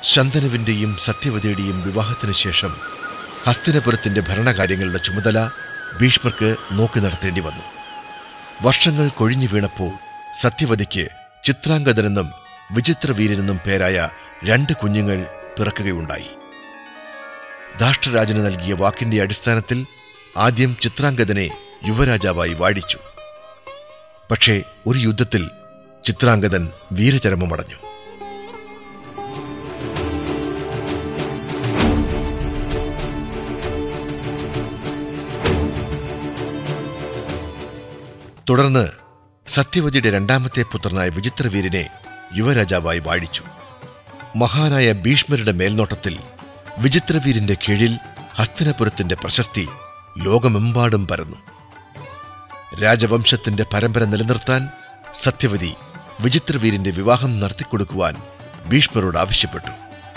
ശന്തനുവിന്റെയും സത്യവതിയുടെയും വിവാഹത്തിനു ശേഷം ഹസ്തിനപുരത്തിന്റെ ഭരണകാര്യങ്ങളുടെ ചുമതല ഭീഷ്മർക്ക് നോക്കി നടത്തേണ്ടി വന്നു വർഷങ്ങൾ കൊഴിഞ്ഞു വീണപ്പോൾ സത്യവതിക്ക് ചിത്രാംഗതനെന്നും വിചിത്രവീരനെന്നും പേരായ രണ്ട് കുഞ്ഞുങ്ങൾ പിറക്കുകയുണ്ടായി ധാഷ്ട്രരാജന് നൽകിയ വാക്കിന്റെ അടിസ്ഥാനത്തിൽ ആദ്യം ചിത്രാംഗതനെ യുവരാജാവായി വാഴിച്ചു പക്ഷേ ഒരു യുദ്ധത്തിൽ ചിത്രാംഗതൻ വീരചരമമടഞ്ഞു തുടർന്ന് സത്യവതിയുടെ രണ്ടാമത്തെ പുത്രനായ വിചിത്രവീരനെ യുവരാജാവായി വാഴിച്ചു മഹാനായ ഭീഷ്മരുടെ മേൽനോട്ടത്തിൽ വിചിത്രവീരന്റെ കീഴിൽ ഹസ്തിനപുരത്തിന്റെ പ്രശസ്തി ലോകമെമ്പാടും പരന്നു രാജവംശത്തിന്റെ പരമ്പര നിലനിർത്താൻ സത്യവതി വിചിത്രവീരന്റെ വിവാഹം നടത്തിക്കൊടുക്കുവാൻ ഭീഷ്മരോട് ആവശ്യപ്പെട്ടു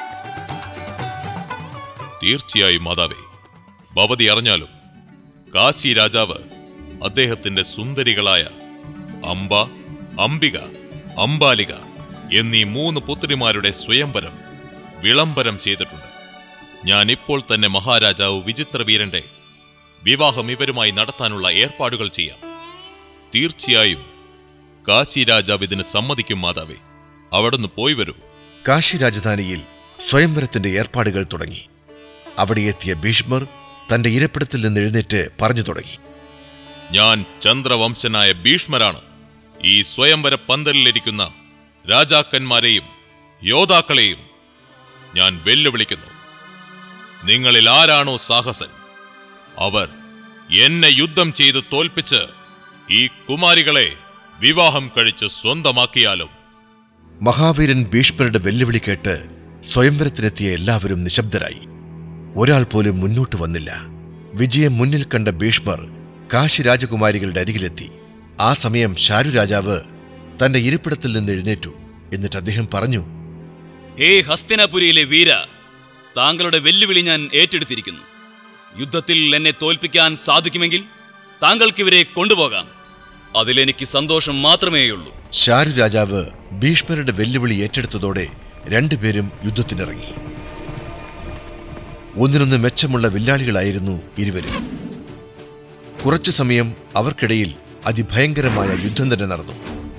തീർച്ചയായും മാതാവേ ഭവതി അറിഞ്ഞാലും കാശി രാജാവ് അദ്ദേഹത്തിന്റെ സുന്ദരികളായ അംബ അംബിക അംബാലിക എന്നീ മൂന്ന് പുത്രിമാരുടെ സ്വയംവരം വിളംബരം ചെയ്തിട്ടുണ്ട് ഞാൻ ഇപ്പോൾ തന്നെ മഹാരാജാവ് വിചിത്രവീരന്റെ വിവാഹം ഇവരുമായി നടത്താനുള്ള ഏർപ്പാടുകൾ ചെയ്യാം തീർച്ചയായും കാശി രാജാവ് ഇതിന് സമ്മതിക്കും മാതാവേ അവിടുന്ന് പോയി വരൂ കാശി രാജധാനിയിൽ സ്വയംവരത്തിന്റെ ഏർപ്പാടുകൾ തുടങ്ങി അവിടെ എത്തിയ ഭീഷ്മർ തന്റെ ഇരപ്പിടത്തിൽ നിന്ന് എഴുന്നേറ്റ് പറഞ്ഞു തുടങ്ങി ഞാൻ ചന്ദ്രവംശനായ ഭീഷ്മരാണ് ഈ സ്വയംവര പന്തലിലിരിക്കുന്ന രാജാക്കന്മാരെയും യോദ്ധാക്കളെയും ഞാൻ വെല്ലുവിളിക്കുന്നു നിങ്ങളിൽ ആരാണോ സാഹസൻ അവർ എന്നെ യുദ്ധം ചെയ്ത് തോൽപ്പിച്ച് ഈ കുമാരികളെ വിവാഹം കഴിച്ച് സ്വന്തമാക്കിയാലും മഹാവീരൻ ഭീഷ്മരുടെ വെല്ലുവിളി കേട്ട് സ്വയംവരത്തിനെത്തിയ എല്ലാവരും നിശബ്ദരായി ഒരാൾ പോലും മുന്നോട്ട് വന്നില്ല വിജയം മുന്നിൽ കണ്ട ഭീഷ്മർ കാശി രാജകുമാരികളുടെ അരികിലെത്തി ആ സമയം ശാരു രാജാവ് തന്റെ ഇരിപ്പിടത്തിൽ നിന്ന് എഴുന്നേറ്റു എന്നിട്ട് അദ്ദേഹം പറഞ്ഞു ഹേ ഹസ്തിനപുരിയിലെ വീര താങ്കളുടെ വെല്ലുവിളി ഞാൻ ഏറ്റെടുത്തിരിക്കുന്നു യുദ്ധത്തിൽ എന്നെ തോൽപ്പിക്കാൻ സാധിക്കുമെങ്കിൽ താങ്കൾക്ക് ഇവരെ കൊണ്ടുപോകാം അതിലെനിക്ക് സന്തോഷം മാത്രമേയുള്ളൂ ശാരു രാജാവ് ഭീഷ്മരുടെ വെല്ലുവിളി ഏറ്റെടുത്തതോടെ രണ്ടുപേരും യുദ്ധത്തിനിറങ്ങി ഒന്നിനൊന്ന് മെച്ചമുള്ള വില്ലാളികളായിരുന്നു ഇരുവരും കുറച്ചു സമയം അവർക്കിടയിൽ അതിഭയങ്കരമായ യുദ്ധം തന്നെ നടന്നു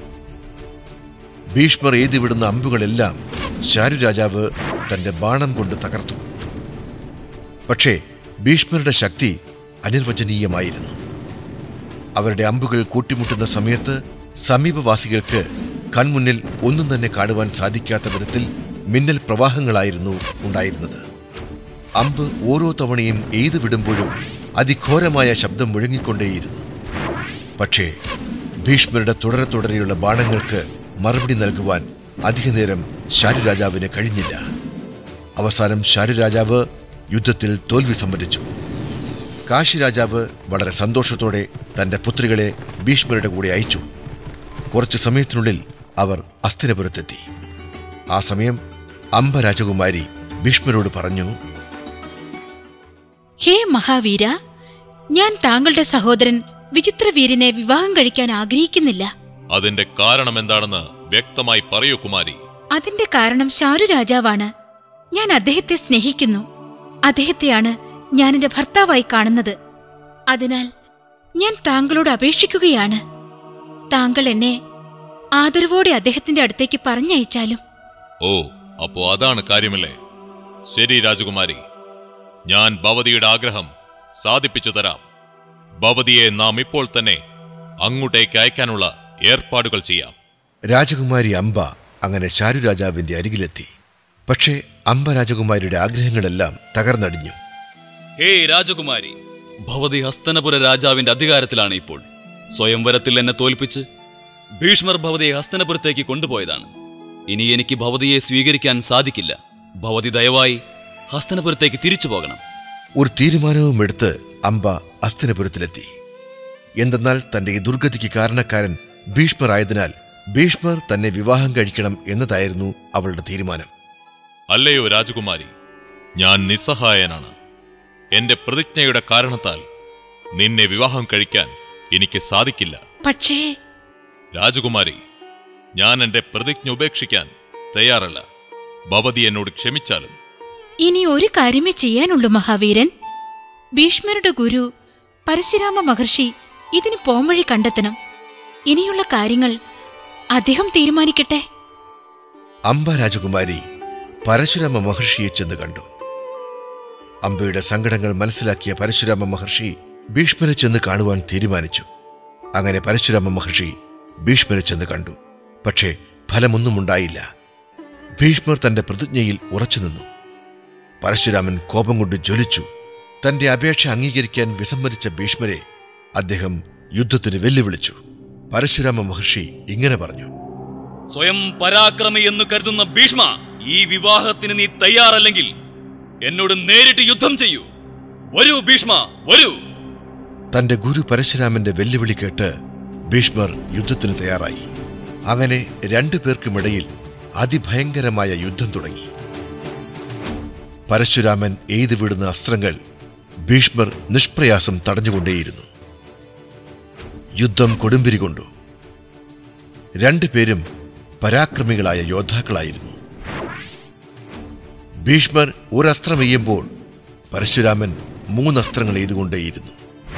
ഭീഷ്മർ എയ്തുവിടുന്ന അമ്പുകളെല്ലാം ശാരു രാജാവ് തന്റെ ബാണം കൊണ്ട് തകർത്തു പക്ഷേ ഭീഷ്മരുടെ ശക്തി അനിർവചനീയമായിരുന്നു അവരുടെ അമ്പുകൾ കൂട്ടിമുട്ടുന്ന സമയത്ത് സമീപവാസികൾക്ക് കൺമുന്നിൽ ഒന്നും തന്നെ കാണുവാൻ സാധിക്കാത്ത വിധത്തിൽ മിന്നൽ പ്രവാഹങ്ങളായിരുന്നു ഉണ്ടായിരുന്നത് അമ്പ് ഓരോ തവണയും എയ്തു വിടുമ്പോഴും അതിഘോരമായ ശബ്ദം മുഴങ്ങിക്കൊണ്ടേയിരുന്നു പക്ഷേ ഭീഷ്മരുടെ തുടരെ തുടരെയുള്ള ബാണങ്ങൾക്ക് മറുപടി നൽകുവാൻ അധികനേരം ശാരുരാജാവിന് കഴിഞ്ഞില്ല അവസാനം ശാരുരാജാവ് യുദ്ധത്തിൽ തോൽവി സമ്മതിച്ചു കാശി രാജാവ് വളരെ സന്തോഷത്തോടെ തന്റെ പുത്രികളെ ഭീഷ്മരുടെ കൂടെ അയച്ചു കുറച്ചു സമയത്തിനുള്ളിൽ അവർ അസ്ഥിരപുരത്തെത്തി ആ സമയം അംബ രാജകുമാരി ഭീഷ്മരോട് പറഞ്ഞു ഹേ മഹാവീര ഞാൻ താങ്കളുടെ സഹോദരൻ വിചിത്രവീരനെ വിവാഹം കഴിക്കാൻ ആഗ്രഹിക്കുന്നില്ല അതിന്റെ കാരണം എന്താണെന്ന് വ്യക്തമായി പറയൂ കുമാരി അതിന്റെ കാരണം ശാരു രാജാവാണ് ഞാൻ അദ്ദേഹത്തെ സ്നേഹിക്കുന്നു അദ്ദേഹത്തെയാണ് ഞാൻ എന്റെ ഭർത്താവായി കാണുന്നത് അതിനാൽ ഞാൻ താങ്കളോട് അപേക്ഷിക്കുകയാണ് താങ്കൾ എന്നെ ആദരവോടെ അദ്ദേഹത്തിന്റെ അടുത്തേക്ക് പറഞ്ഞയച്ചാലും ഓ അപ്പോ അതാണ് കാര്യമല്ലേ ശരി രാജകുമാരി ഞാൻ ഭവതിയുടെ ആഗ്രഹം സാധിപ്പിച്ചു തരാം ഭവതിയെ നാം ഇപ്പോൾ തന്നെ അങ്ങോട്ടേക്ക് അയക്കാനുള്ള ഏർപ്പാടുകൾ ചെയ്യാം രാജകുമാരി അംബ അങ്ങനെ ശാരു രാജാവിന്റെ അരികിലെത്തി പക്ഷേ അംബ രാജകുമാരിയുടെ ആഗ്രഹങ്ങളെല്ലാം തകർന്നടിഞ്ഞു ഹേ രാജകുമാരി ഭവതി ഹസ്തനപുര രാജാവിന്റെ അധികാരത്തിലാണ് ഇപ്പോൾ സ്വയംവരത്തിൽ എന്നെ തോൽപ്പിച്ച് ഭീഷ്മർ ഭവതിയെ ഹസ്തനപുരത്തേക്ക് കൊണ്ടുപോയതാണ് ഇനി എനിക്ക് ഭവതിയെ സ്വീകരിക്കാൻ സാധിക്കില്ല ഭവതി ദയവായി ഹസ്തനപുരത്തേക്ക് തിരിച്ചു പോകണം ഒരു തീരുമാനവും എടുത്ത് അംബ അസ്ഥിനപുരത്തിലെത്തി എന്തെന്നാൽ തന്റെ ഈ ദുർഗതിക്ക് കാരണക്കാരൻ ഭീഷ്മറായതിനാൽ ഭീഷ്മർ തന്നെ വിവാഹം കഴിക്കണം എന്നതായിരുന്നു അവളുടെ തീരുമാനം അല്ലയോ രാജകുമാരി ഞാൻ നിസ്സഹായനാണ് എന്റെ പ്രതിജ്ഞയുടെ കാരണത്താൽ നിന്നെ വിവാഹം കഴിക്കാൻ എനിക്ക് സാധിക്കില്ല പക്ഷേ രാജകുമാരി ഞാൻ എന്റെ പ്രതിജ്ഞ ഉപേക്ഷിക്കാൻ തയ്യാറല്ല ഭവതി എന്നോട് ക്ഷമിച്ചാലും ഇനി ഒരു കാര്യമേ ചെയ്യാനുള്ളൂ മഹാവീരൻ ഭീഷ്മരുടെ ഗുരു പരശുരാമ മഹർഷി ഇതിന് പോംവഴി കണ്ടെത്തണം ഇനിയുള്ള കാര്യങ്ങൾ അദ്ദേഹം തീരുമാനിക്കട്ടെ അംബ രാജകുമാരി പരശുരാമ മഹർഷിയെ ചെന്ന് കണ്ടു അംബയുടെ സങ്കടങ്ങൾ മനസ്സിലാക്കിയ പരശുരാമ മഹർഷി ഭീഷ്മരെ ചെന്ന് കാണുവാൻ തീരുമാനിച്ചു അങ്ങനെ പരശുരാമ മഹർഷി ഭീഷ്മരെ ചെന്ന് കണ്ടു പക്ഷേ ഫലമൊന്നും ഉണ്ടായില്ല ഭീഷ്മർ തന്റെ പ്രതിജ്ഞയിൽ ഉറച്ചുനിന്നു പരശുരാമൻ കോപം കൊണ്ട് ജ്വലിച്ചു തന്റെ അപേക്ഷ അംഗീകരിക്കാൻ വിസമ്മതിച്ച ഭീഷ്മരെ അദ്ദേഹം യുദ്ധത്തിന് വെല്ലുവിളിച്ചു പരശുരാമ മഹർഷി ഇങ്ങനെ പറഞ്ഞു സ്വയം പരാക്രമി എന്ന് കരുതുന്ന ഭീഷ്മ ഈ വിവാഹത്തിന് നീ തയ്യാറല്ലെങ്കിൽ എന്നോട് നേരിട്ട് യുദ്ധം ചെയ്യൂ വരൂ ഭീഷ്മ വരൂ തന്റെ ഗുരു പരശുരാമന്റെ വെല്ലുവിളി കേട്ട് ഭീഷ്മർ യുദ്ധത്തിന് തയ്യാറായി അങ്ങനെ രണ്ടു പേർക്കുമിടയിൽ അതിഭയങ്കരമായ യുദ്ധം തുടങ്ങി പരശുരാമൻ എയ്തു വിടുന്ന അസ്ത്രങ്ങൾ ഭീഷ്മർ നിഷ്പ്രയാസം തടഞ്ഞുകൊണ്ടേയിരുന്നു യുദ്ധം കൊടുമ്പിരി കൊണ്ടു രണ്ടുപേരും പരാക്രമികളായ യോദ്ധാക്കളായിരുന്നു ഭീഷ്മർ ഒരസ്ത്രം എയ്യുമ്പോൾ പരശുരാമൻ മൂന്നസ്ത്രങ്ങൾ എയ്തുകൊണ്ടേയിരുന്നു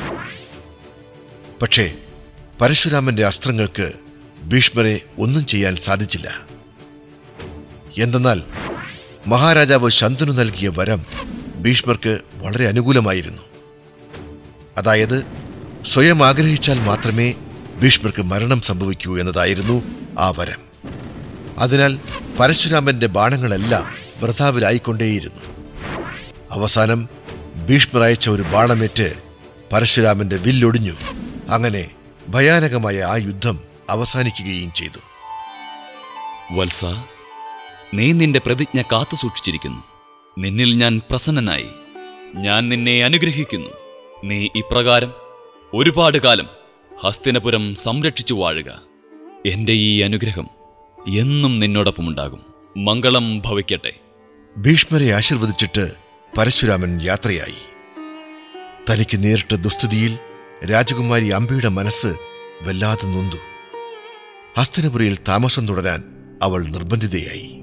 പക്ഷേ പരശുരാമന്റെ അസ്ത്രങ്ങൾക്ക് ഭീഷ്മരെ ഒന്നും ചെയ്യാൻ സാധിച്ചില്ല എന്തെന്നാൽ മഹാരാജാവ് ശന്തനു നൽകിയ വരം ഭീഷ്മർക്ക് വളരെ അനുകൂലമായിരുന്നു അതായത് സ്വയം ആഗ്രഹിച്ചാൽ മാത്രമേ ഭീഷ്മർക്ക് മരണം സംഭവിക്കൂ എന്നതായിരുന്നു ആ വരം അതിനാൽ പരശുരാമന്റെ ബാണങ്ങളെല്ലാം വൃഥാവിലായിക്കൊണ്ടേയിരുന്നു അവസാനം ഭീഷ്മർ അയച്ച ഒരു ബാണമേറ്റ് പരശുരാമന്റെ വില്ലൊടിഞ്ഞു അങ്ങനെ ഭയാനകമായ ആ യുദ്ധം അവസാനിക്കുകയും ചെയ്തു വത്സ നീ നിന്റെ പ്രതിജ്ഞ കാത്തു സൂക്ഷിച്ചിരിക്കുന്നു നിന്നിൽ ഞാൻ പ്രസന്നനായി ഞാൻ നിന്നെ അനുഗ്രഹിക്കുന്നു നീ ഇപ്രകാരം ഒരുപാട് കാലം ഹസ്തിനപുരം സംരക്ഷിച്ചു വാഴുക എന്റെ ഈ അനുഗ്രഹം എന്നും നിന്നോടൊപ്പമുണ്ടാകും മംഗളം ഭവിക്കട്ടെ ഭീഷ്മരെ ആശീർവദിച്ചിട്ട് പരശുരാമൻ യാത്രയായി തനിക്ക് നേരിട്ട ദുസ്ഥിതിയിൽ രാജകുമാരി അംബയുടെ മനസ്സ് വല്ലാതെ നൊന്തു ഹസ്തിനപുരിയിൽ താമസം തുടരാൻ അവൾ നിർബന്ധിതയായി